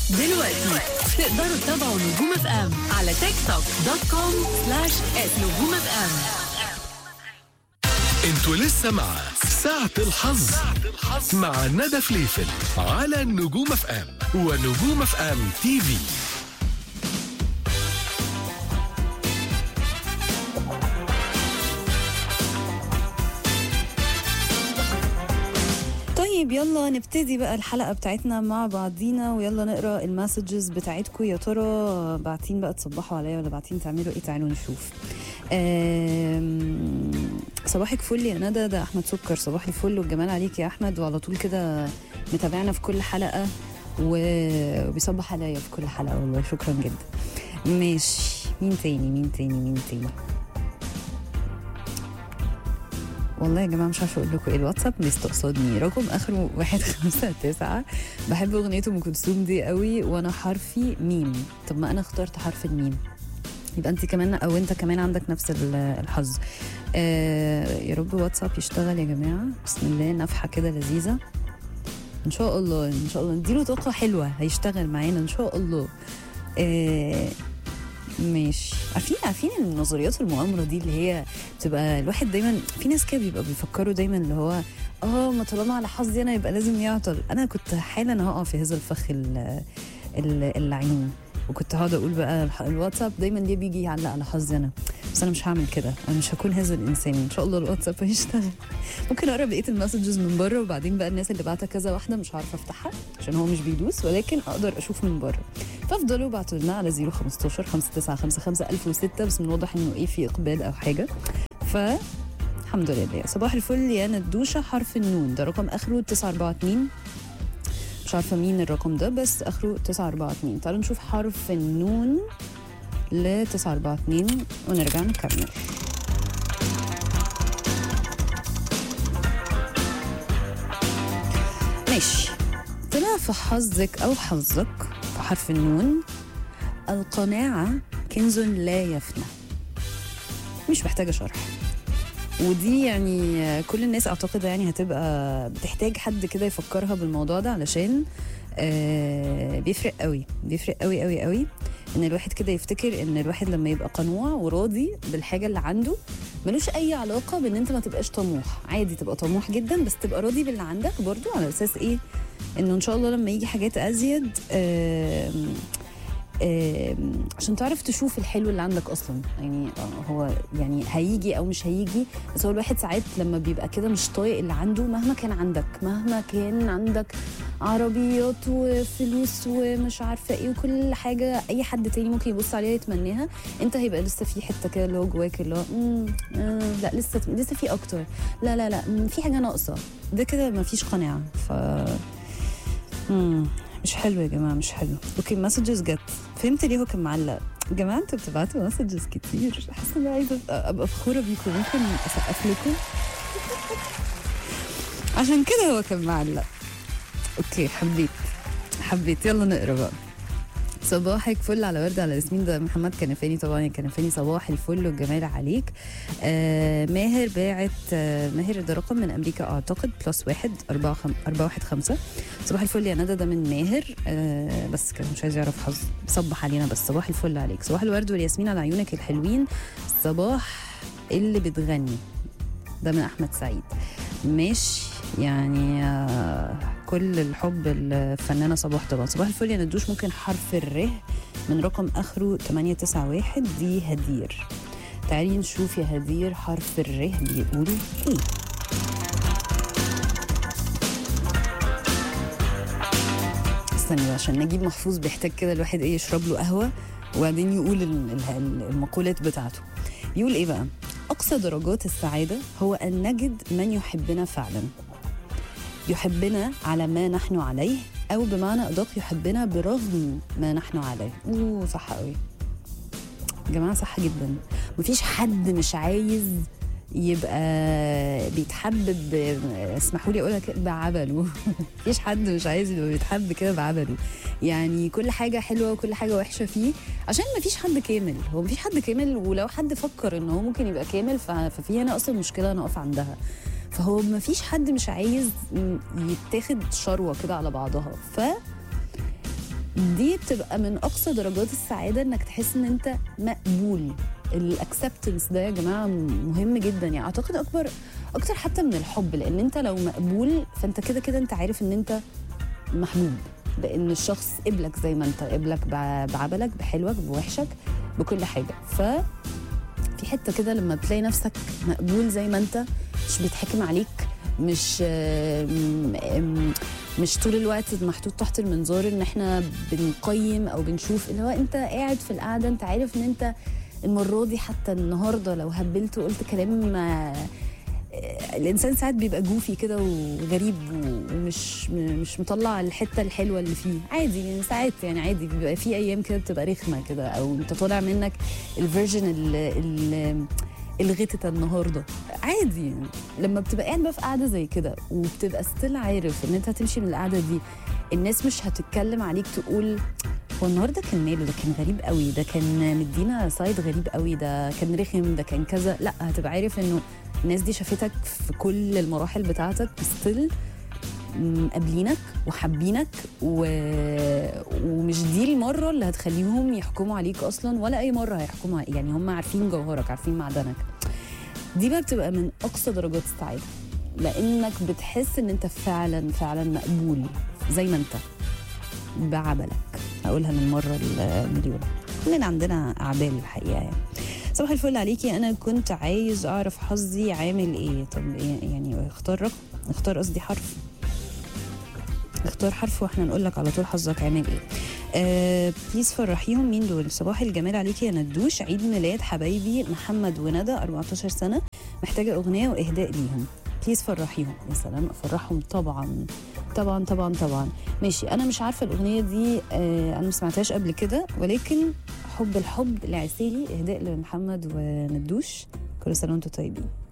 دلوقتي تقدروا تتابعوا نجوم اف ام على تيك توك دوت كوم سلاش نجوم اف ام انتوا لسه مع ساعة الحظ مع ندى فليفل على نجوم اف ام ونجوم اف ام تي في طيب يلا نبتدي بقى الحلقة بتاعتنا مع بعضينا ويلا نقرا المسجز بتاعتكم يا ترى باعتين بقى تصبحوا عليا ولا باعتين تعملوا ايه تعالوا نشوف آم، صباحك فل يا ندى ده احمد سكر صباح الفل والجمال عليك يا احمد وعلى طول كده متابعنا في كل حلقة و- وبيصبح عليا في كل حلقة والله شكرا جدا ماشي مين تاني مين تاني مين تاني والله يا جماعه مش عارفه اقول لكم ايه الواتساب مستقصدني رقم اخره واحد خمسة تسعة بحب اغنيه ام كلثوم دي قوي وانا حرفي ميم طب ما انا اخترت حرف الميم يبقى انت كمان او انت كمان عندك نفس ال- الحظ آه يا رب واتساب يشتغل يا جماعه بسم الله نفحه كده لذيذه ان شاء الله ان شاء الله نديله طاقه حلوه هيشتغل معانا ان شاء الله آه ماشي عارفين عارفين النظريات المؤامره دي اللي هي بتبقى الواحد دايما في ناس كده بيبقى بيفكروا دايما اللي هو اه ما طالما على حظي انا يبقى لازم يعطل انا كنت حالا هقع في هذا الفخ ال- ال- اللعين وكنت هقعد اقول بقى الح- الواتساب دايما ليه بيجي يعلق على حظي انا بس انا مش هعمل كده انا مش هكون هذا الانسان ان شاء الله الواتساب هيشتغل ممكن اقرا بقيه المسجز من بره وبعدين بقى الناس اللي بعتها كذا واحده مش عارفه افتحها عشان هو مش بيدوس ولكن اقدر اشوف من بره فافضلوا ابعتوا لنا على 015 5955 1006 بس من الواضح انه ايه في اقبال او حاجه ف الحمد لله صباح الفل يا ندوشه حرف النون ده رقم اخره 942 مش عارفه مين الرقم ده بس اخره 942 تعالوا نشوف حرف النون ل 942 ونرجع نكمل ماشي طلع في حظك او حظك في حرف النون القناعه كنز لا يفنى مش محتاجه شرح ودي يعني كل الناس اعتقد يعني هتبقى بتحتاج حد كده يفكرها بالموضوع ده علشان آه، بيفرق قوي بيفرق قوي قوي قوي ان الواحد كده يفتكر ان الواحد لما يبقى قنوع وراضي بالحاجه اللي عنده ملوش اي علاقه بان انت ما تبقاش طموح عادي تبقى طموح جدا بس تبقى راضي باللي عندك برضو على اساس ايه انه ان شاء الله لما يجي حاجات ازيد آم، آم، عشان تعرف تشوف الحلو اللي عندك اصلا يعني آه، هو يعني هيجي او مش هيجي بس هو الواحد ساعات لما بيبقى كده مش طايق اللي عنده مهما كان عندك مهما كان عندك عربيات وفلوس ومش عارفه ايه وكل حاجه اي حد تاني ممكن يبص عليها يتمناها انت هيبقى لسه في حته كده اللي هو جواك اللي هو "مم، آه، لا لسه لسه في اكتر لا لا لا مم، في حاجه ناقصه ده كده مفيش قناعه ف مم. مش حلو يا جماعه مش حلو اوكي مسجز جت فهمت ليه هو كان معلق يا جماعه انتوا بتبعتوا مسجز كتير حاسه ان انا عايزه أبقى- ابقى فخوره بيكم ممكن اسقف لكم عشان كده هو كان معلق اوكي حبيت حبيت يلا نقرا بقى صباحك فل على ورد على ياسمين ده محمد كنفاني طبعا يا كنفاني صباح الفل والجمال عليك آه ماهر باعت آه ماهر ده رقم من امريكا اعتقد بلس واحد أربعة خم... أربعة واحد خمسة صباح الفل يا ندى ده من ماهر آه بس كان مش عايز يعرف حظ صبح علينا بس صباح الفل عليك صباح الورد والياسمين على عيونك الحلوين صباح اللي بتغني ده من احمد سعيد ماشي يعني آه كل الحب الفنانه صباح طبعا صباح الفل يا ندوش ممكن حرف الره من رقم اخره 891 دي هدير تعالي نشوف يا هدير حرف الره بيقول ايه استني بقى عشان نجيب محفوظ بيحتاج كده الواحد ايه يشرب له قهوه وبعدين يقول ال- ال- المقولات بتاعته يقول ايه بقى اقصى درجات السعاده هو ان نجد من يحبنا فعلا يحبنا على ما نحن عليه او بمعنى ادق يحبنا برغم ما نحن عليه اوه صح قوي يا جماعه صح جدا مفيش حد مش عايز يبقى بيتحب ب- اسمحوا لي اقولها كده بعبله مفيش حد مش عايز يبقى بيتحب كده بعبله يعني كل حاجه حلوه وكل حاجه وحشه فيه عشان مفيش حد كامل هو مفيش حد كامل ولو حد فكر ان هو ممكن يبقى كامل ف- ففي هنا اصلا مشكله نقف عندها فهو مفيش حد مش عايز م- يتاخد شروه كده على بعضها ف دي بتبقى من اقصى درجات السعاده انك تحس ان انت مقبول الاكسبتنس ده يا جماعه مهم جدا يعني اعتقد اكبر اكتر حتى من الحب لان انت لو مقبول فانت كده كده انت عارف ان انت محبوب لان الشخص قبلك زي ما انت قبلك بع- بعبلك بحلوك بوحشك بكل حاجه ف في حته كده لما بتلاقي نفسك مقبول زي ما انت مش بيتحكم عليك مش آم، آم، مش طول الوقت محطوط تحت المنظار ان احنا بنقيم او بنشوف اللي هو انت قاعد في القعده انت عارف ان انت المره دي حتى النهارده لو هبلت وقلت كلام آه، الانسان ساعات بيبقى جوفي كده وغريب و- ومش م- مش مطلع الحته الحلوه اللي فيه عادي يعني ساعات يعني عادي بيبقى في ايام كده بتبقى رخمه كده او انت طالع منك الفيرجن ال- ال- الغتت النهارده عادي يعني. لما بتبقى قاعد بقى في قاعده زي كده وبتبقى ستيل عارف ان انت هتمشي من القعده دي الناس مش هتتكلم عليك تقول هو النهارده كان ماله ده كان غريب قوي ده كان مدينا سايد غريب قوي ده كان رخم ده كان كذا لا هتبقى عارف انه الناس دي شافتك في كل المراحل بتاعتك ستيل مقابلينك وحابينك و... ومش دي المره اللي هتخليهم يحكموا عليك اصلا ولا اي مره هيحكموا عليك. يعني هم عارفين جوهرك عارفين معدنك دي بقى بتبقى من اقصى درجات السعاده لانك بتحس ان انت فعلا فعلا مقبول زي ما انت بعبلك هقولها للمره المليون كلنا عندنا اعبال الحقيقه يعني صباح الفل عليكي انا كنت عايز اعرف حظي عامل ايه طب إيه يعني اختار رقم اختار قصدي حرف اختار حرف واحنا نقول لك على طول حظك عامل ايه آه بليز فرحيهم مين دول صباح الجمال عليكي يا ندوش عيد ميلاد حبايبي محمد وندى 14 سنه محتاجه اغنيه واهداء ليهم بليز فرحيهم يا سلام افرحهم طبعا طبعا طبعا طبعا ماشي انا مش عارفه الاغنيه دي آه انا ما سمعتهاش قبل كده ولكن حب الحب لعسيلي اهداء لمحمد وندوش كل سنه وانتم طيبين